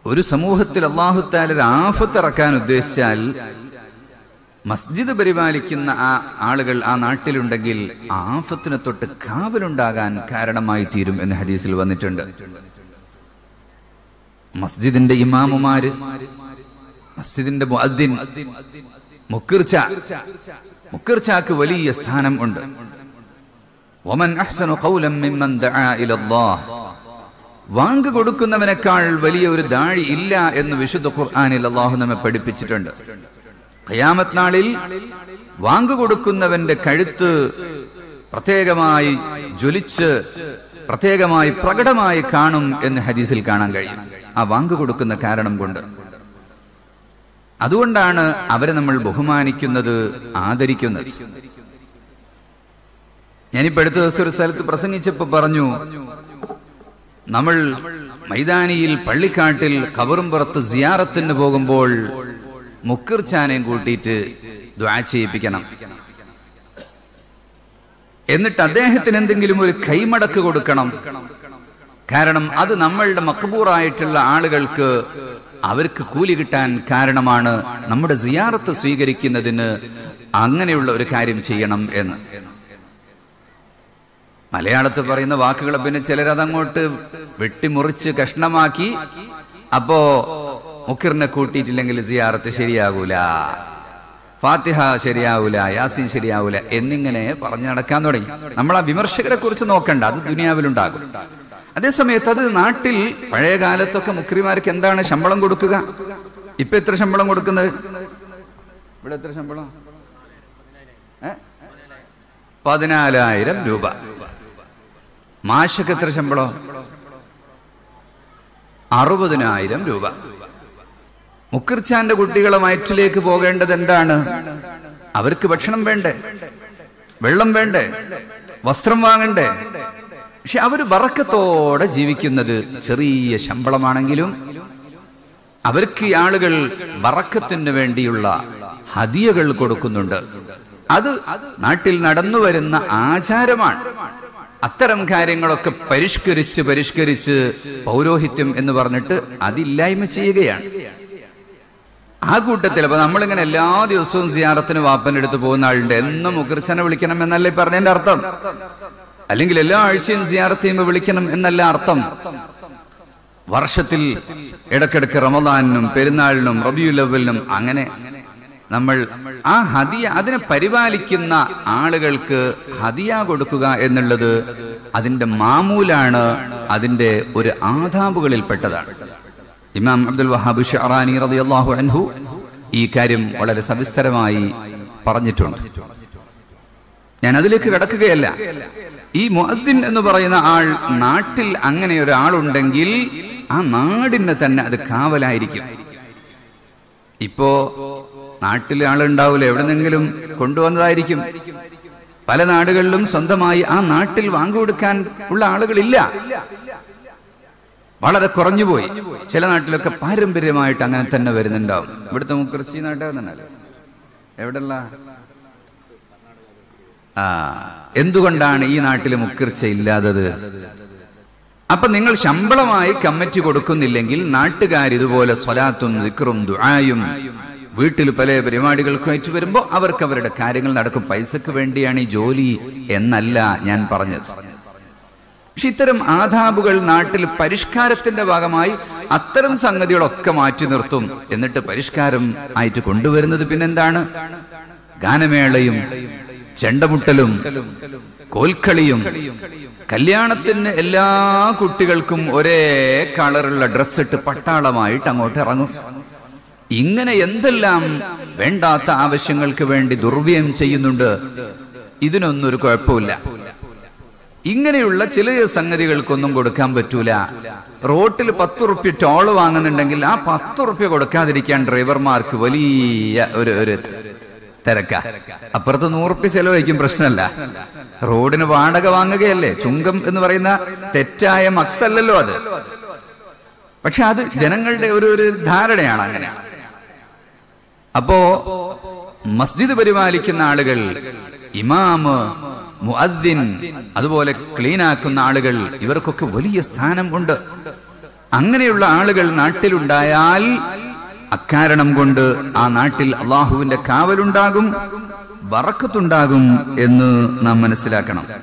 ഒരു സമൂഹത്തിൽ അള്ളാഹുത്താല ഒരു ആഫത്ത് ഇറക്കാൻ ഉദ്ദേശിച്ചാൽ മസ്ജിദ് പരിപാലിക്കുന്ന ആ ആളുകൾ ആ നാട്ടിലുണ്ടെങ്കിൽ ആ ആഫത്തിനെ തൊട്ട് കാവലുണ്ടാകാൻ കാരണമായി തീരും എന്ന് ഹദീസിൽ വന്നിട്ടുണ്ട് മസ്ജിദിന്റെ ഇമാമുമാര് മസ്ജിദിന്റെ മുഅദ്ദിൻ മുക്കിർച്ച മുക്കിർച്ചാക്ക് വലിയ സ്ഥാനം ഉണ്ട് വമൻ അഹ്സനു ഖൗലൻ മിമ്മൻ ദആ ഇലല്ലാഹ് വാങ്ക് കൊടുക്കുന്നവനേക്കാൾ വലിയ ഒരു ദാഴി ഇല്ല എന്ന് വിശുദ്ധ ഖുർആനിൽ അള്ളാഹു നമ്മെ പഠിപ്പിച്ചിട്ടുണ്ട് ഖയാമത്ത് നാളിൽ വാങ്ക് കൊടുക്കുന്നവന്റെ കഴുത്ത് പ്രത്യേകമായി ജ്വലിച്ച് പ്രത്യേകമായി പ്രകടമായി കാണും എന്ന് ഹദീസിൽ കാണാൻ കഴിയും ആ വാങ്ക് കൊടുക്കുന്ന കാരണം കൊണ്ട് അതുകൊണ്ടാണ് അവരെ നമ്മൾ ബഹുമാനിക്കുന്നത് ആദരിക്കുന്നത് ഞാനിപ്പോ അടുത്ത ദിവസം ഒരു സ്ഥലത്ത് പ്രസംഗിച്ചപ്പോ പറഞ്ഞു നമ്മൾ മൈതാനിയിൽ പള്ളിക്കാട്ടിൽ കബറും പുറത്ത് സിയാറത്തിന് പോകുമ്പോൾ മുക്കിർച്ചാനയും കൂട്ടിയിട്ട് ദ്വാ ചെയ്യിപ്പിക്കണം എന്നിട്ട് അദ്ദേഹത്തിന് എന്തെങ്കിലും ഒരു കൈമടക്ക് കൊടുക്കണം കാരണം അത് നമ്മളുടെ മക്കബൂറായിട്ടുള്ള ആളുകൾക്ക് അവർക്ക് കൂലി കിട്ടാൻ കാരണമാണ് നമ്മുടെ സിയാറത്ത് സ്വീകരിക്കുന്നതിന് അങ്ങനെയുള്ള ഒരു കാര്യം ചെയ്യണം എന്ന് മലയാളത്തിൽ പറയുന്ന വാക്കുകൾ പിന്നെ ചിലരതങ്ങോട്ട് വെട്ടിമുറിച്ച് കഷ്ണമാക്കി അപ്പോ മുക്കിറിനെ കൂട്ടിയിട്ടില്ലെങ്കിൽ സിയാറത്ത് ശരിയാകൂല ഫാത്തിഹ ശരിയാവൂല യാസീൻ ശരിയാവൂല എന്നിങ്ങനെ പറഞ്ഞു നടക്കാൻ തുടങ്ങി നമ്മൾ ആ വിമർശകരെ കുറിച്ച് നോക്കണ്ട അത് ദുനിയാവിലുണ്ടാകും അതേസമയത്ത് അത് നാട്ടിൽ പഴയ കാലത്തൊക്കെ മുക്രിമാർക്ക് എന്താണ് ശമ്പളം കൊടുക്കുക ഇപ്പൊ എത്ര ശമ്പളം കൊടുക്കുന്നത് ഇവിടെ എത്ര ശമ്പളം ഏ? പതിനാലായിരം രൂപ മാഷക്ക് എത്ര ശമ്പളം അറുപതിനായിരം രൂപ മുക്കിർച്ചാന്റെ കുട്ടികളെ വയറ്റിലേക്ക് പോകേണ്ടത് എന്താണ് അവർക്ക് ഭക്ഷണം വേണ്ടേ വെള്ളം വേണ്ടേ വസ്ത്രം വാങ്ങണ്ടേ പക്ഷെ അവര് വറക്കത്തോടെ ജീവിക്കുന്നത് ചെറിയ ശമ്പളമാണെങ്കിലും അവർക്ക് ഈ ആളുകൾ വറക്കത്തിന് വേണ്ടിയുള്ള ഹദിയകൾ കൊടുക്കുന്നുണ്ട് അത് നാട്ടിൽ നടന്നു വരുന്ന ആചാരമാണ് അത്തരം കാര്യങ്ങളൊക്കെ പരിഷ്കരിച്ച് പരിഷ്കരിച്ച് പൗരോഹിത്യം എന്ന് പറഞ്ഞിട്ട് അതില്ലായ്മ ചെയ്യുകയാണ് ആ കൂട്ടത്തിൽ അപ്പൊ നമ്മളിങ്ങനെ എല്ലാ ദിവസവും സിയാറത്തിന് വാപ്പന്റെ അടുത്ത് പോകുന്ന ആളുണ്ട് എന്നും മുഖർച്ചനെ വിളിക്കണം എന്നല്ലേ പറഞ്ഞതിന്റെ അർത്ഥം അല്ലെങ്കിൽ എല്ലാ ആഴ്ചയും സിയാറത്ത് ചെയ്യുമ്പോൾ വിളിക്കണം എന്നല്ല അർത്ഥം വർഷത്തിൽ ഇടക്കിടക്ക് റമദാനിനും പെരുന്നാളിനും റബിയുൽ അവലിനും അങ്ങനെ നമ്മൾ ആ ഹദിയ അതിനെ പരിപാലിക്കുന്ന ആളുകൾക്ക് ഹദിയ കൊടുക്കുക എന്നുള്ളത് അതിന്റെ മാമൂലാണ് അതിന്റെ ഒരു ആദാബുകളിൽപ്പെട്ടതാണ് ഇമാം അബ്ദുൽ വഹാബ് ഷറാനി റളിയല്ലാഹു അൻഹു ഈ കാര്യം വളരെ സവിസ്തരമായി പറഞ്ഞിട്ടുണ്ട് ഞാൻ അതിലേക്ക് കിടക്കുകയല്ല ഈ മുഅദ്ദിൻ എന്ന് പറയുന്ന ആൾ നാട്ടിൽ അങ്ങനെ ഒരാളുണ്ടെങ്കിൽ ആ നാടിന് തന്നെ അത് കാവലായിരിക്കും ഇപ്പോ നാട്ടിൽ ആളുണ്ടാവൂല എവിടെന്നെങ്കിലും കൊണ്ടുവന്നതായിരിക്കും പല നാടുകളിലും സ്വന്തമായി ആ നാട്ടിൽ വാങ്ങിക്കൊടുക്കാൻ ഉള്ള ആളുകളില്ല വളരെ കുറഞ്ഞുപോയി ചില നാട്ടിലൊക്കെ പാരമ്പര്യമായിട്ട് അങ്ങനെ തന്നെ വരുന്നുണ്ടാവും ഇവിടുത്തെ മുക്കുറിച്ചി നാട്ടുകാർ തന്നെയല്ലേ എവിടെയുള്ള ആ എന്തുകൊണ്ടാണ് ഈ നാട്ടിൽ മുക്കിർച്ച ഇല്ലാത്തത് അപ്പൊ നിങ്ങൾ ശമ്പളമായി കമ്മിറ്റി കൊടുക്കുന്നില്ലെങ്കിൽ നാട്ടുകാർ ഇതുപോലെ സ്വലാത്തും ദിക്റും ദുആയും വീട്ടിൽ പല പരിപാടികൾക്കും വരുമ്പോ അവർക്ക് അവരുടെ കാര്യങ്ങൾ നടക്കും പൈസക്ക് വേണ്ടിയാണ് ഈ ജോലി എന്നല്ല ഞാൻ പറഞ്ഞത് പക്ഷെ ഇത്തരം ആധാബുകൾ നാട്ടിൽ പരിഷ്കാരത്തിന്റെ ഭാഗമായി അത്തരം സംഗതികളൊക്കെ മാറ്റി നിർത്തും എന്നിട്ട് പരിഷ്കാരം ആയിട്ട് കൊണ്ടുവരുന്നത് പിന്നെന്താണ് ഗാനമേളയും ചെണ്ടമുട്ടലും കോൽക്കളിയും കല്യാണത്തിന് എല്ലാ കുട്ടികൾക്കും ഒരേ കളറുള്ള ഡ്രസ് ഇട്ട് പട്ടാളമായിട്ട് അങ്ങോട്ട് ഇറങ്ങും ഇങ്ങനെ എന്തെല്ലാം വേണ്ടാത്ത ആവശ്യങ്ങൾക്ക് വേണ്ടി ദുർവ്യയം ചെയ്യുന്നുണ്ട് ഇതിനൊന്നും ഒരു കുഴപ്പമില്ല ഇങ്ങനെയുള്ള ചില സംഗതികൾക്കൊന്നും കൊടുക്കാൻ പറ്റൂല റോട്ടിൽ പത്ത് റുപ്യ ടോള് വാങ്ങുന്നുണ്ടെങ്കിൽ ആ പത്ത് റുപ്യ കൊടുക്കാതിരിക്കാൻ ഡ്രൈവർമാർക്ക് വലിയ ഒരു ഒരു തിരക്ക അപ്പുറത്ത് നൂറുപ്യ ചെലവഴിക്കും പ്രശ്നമല്ല റോഡിന് വാടക വാങ്ങുകയല്ലേ ചുങ്കം എന്ന് പറയുന്ന തെറ്റായ മക്സല്ലല്ലോ അത് പക്ഷെ അത് ജനങ്ങളുടെ ഒരു ഒരു ധാരണയാണ് അങ്ങനെ അപ്പോ മസ്ജിദ് പരിപാലിക്കുന്ന ആളുകൾ ഇമാമ് മുഅദ്ദിൻ അതുപോലെ ക്ലീൻ ആക്കുന്ന ആളുകൾ ഇവർക്കൊക്കെ വലിയ സ്ഥാനം ഉണ്ട് അങ്ങനെയുള്ള ആളുകൾ നാട്ടിലുണ്ടായാൽ അക്കാരണം കൊണ്ട് ആ നാട്ടിൽ അള്ളാഹുവിന്റെ കാവലുണ്ടാകും ബറക്കത്തുണ്ടാകും എന്ന് നാം മനസ്സിലാക്കണം